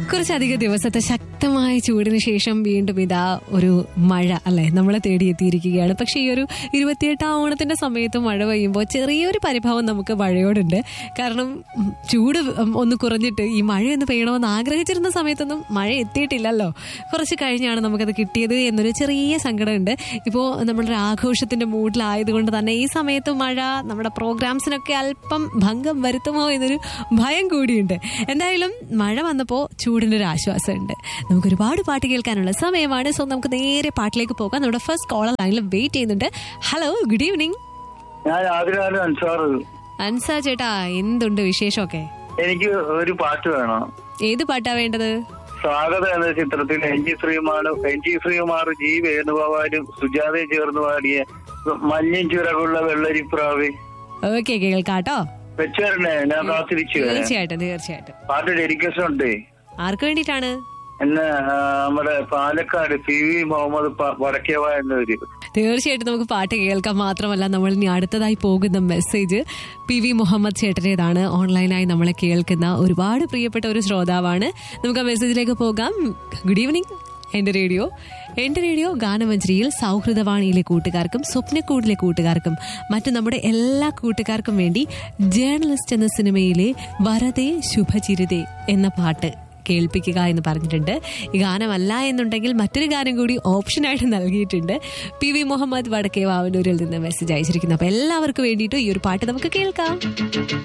കുറച്ചധികം ദിവസത്തെ ശക്തമായ ചൂടിന് ശേഷം വീണ്ടും ഇതാ ഒരു മഴ അല്ലെ നമ്മളെ തേടിയെത്തിയിരിക്കുകയാണ് പക്ഷേ ഈ ഒരു ഇരുപത്തിയെട്ടാം ഓണത്തിന്റെ സമയത്ത് മഴ പെയ്യുമ്പോൾ ചെറിയൊരു പരിഭവം നമുക്ക് മഴയോടുണ്ട് കാരണം ഉം, ചൂട് ഉം, ഒന്ന് കുറഞ്ഞിട്ട് ഈ മഴയൊന്ന് പെയ്യണമെന്ന് ആഗ്രഹിച്ചിരുന്ന സമയത്തൊന്നും മഴ എത്തിയിട്ടില്ലല്ലോ കുറച്ച് കഴിഞ്ഞാണ് നമുക്കത് കിട്ടിയത് എന്നൊരു ചെറിയ സങ്കടമുണ്ട് ഇപ്പോൾ നമ്മളൊരു ആഘോഷത്തിന്റെ മൂഡിലായതുകൊണ്ട് തന്നെ ഈ സമയത്ത് മഴ നമ്മുടെ പ്രോഗ്രാംസിനൊക്കെ അല്പം ഭംഗം വരുത്തുമോ എന്നൊരു ഭയം കൂടിയുണ്ട് എന്തായാലും മഴ വന്നപ്പോൾ ചൂടിന്റെ ഒരു ആശ്വാസമുണ്ട് നമുക്ക് ഒരുപാട് പാട്ട് കേൾക്കാനുള്ള സമയമാണ് സോ നമുക്ക് നേരെ പാട്ടിലേക്ക് പോകാം നമ്മുടെ ഫസ്റ്റ് കോളർ ലൈനിൽ വെയിറ്റ് ചെയ്യുന്നുണ്ട് ഹലോ ഗുഡ് ഈവനിങ് ഞാൻ ആദ്യകാലം അൻസാറ് അൻസാ ചേട്ടാ എന്തുണ്ട് വിശേഷമൊക്കെ എനിക്ക് ഒരു പാട്ട് വേണം ഏത് പാട്ടാ വേണ്ടത് സ്വാഗതം എന്ന ചിത്രത്തിൽ എൻ ജി ശ്രീമാനും എൻ ജി ശ്രീകുമാർ ജി വേണുഗോപാലും സുജാതയും ചേർന്ന് പാടിയ മഞ്ഞും ചിറകുള്ള വെള്ളരിപ്രാവ് ഓക്കെ കേൾക്കാട്ടോ വെച്ചേരണേ ഞാൻ കാത്തിരിച്ചു തീർച്ചയായിട്ടും തീർച്ചയായിട്ടും പാട്ട് ഡെഡിക്കേഷൻ ഉണ്ട് ആർക്ക് വേണ്ടിയിട്ടാണ് എന്നെ ആ, നമ്മുടെ പാലക്കാട് പി വി മുഹമ്മദ് പ- വടക്കേവ എന്നൊരു തീർച്ചയായിട്ടും നമുക്ക് പാട്ട് കേൾക്കാം മാത്രമല്ല നമ്മൾ ഇനി അടുത്തതായി പോകുന്ന മെസ്സേജ് പി വി മുഹമ്മദ് ചേട്ടനേതാണ് ഓൺലൈനായി നമ്മളെ കേൾക്കുന്ന ഒരുപാട് പ്രിയപ്പെട്ട ഒരു ശ്രോതാവാണ് നമുക്ക് ആ മെസ്സേജിലേക്ക് പോകാം ഗുഡ് ഈവനിങ് എന്റെ റേഡിയോ എന്റെ റേഡിയോ ഗാനമഞ്ജരിയിൽ സൗഹൃദവാണിയിലെ കൂട്ടുകാർക്കും സ്വപ്നക്കൂടിലെ കൂട്ടുകാർക്കും മറ്റു നമ്മുടെ എല്ലാ കൂട്ടുകാർക്കും വേണ്ടി ജേർണലിസ്റ്റ് എന്ന സിനിമയിലെ വരതേ ശുഭചിരിതേ എന്ന പാട്ട് കേൾപ്പിക്കുക എന്ന് പറഞ്ഞിട്ടുണ്ട് ഈ ഗാനമല്ല എന്നുണ്ടെങ്കിൽ മറ്റൊരു ഗാനം കൂടി ഓപ്ഷനായിട്ട് നൽകിയിട്ടുണ്ട് പി വി മുഹമ്മദ് വടക്കേ വാവനൂരിൽ നിന്ന് മെസ്സേജ് അയച്ചിരിക്കുന്നു അപ്പൊ എല്ലാവർക്കും വേണ്ടിയിട്ട് ഈ ഒരു പാട്ട് നമുക്ക് കേൾക്കാം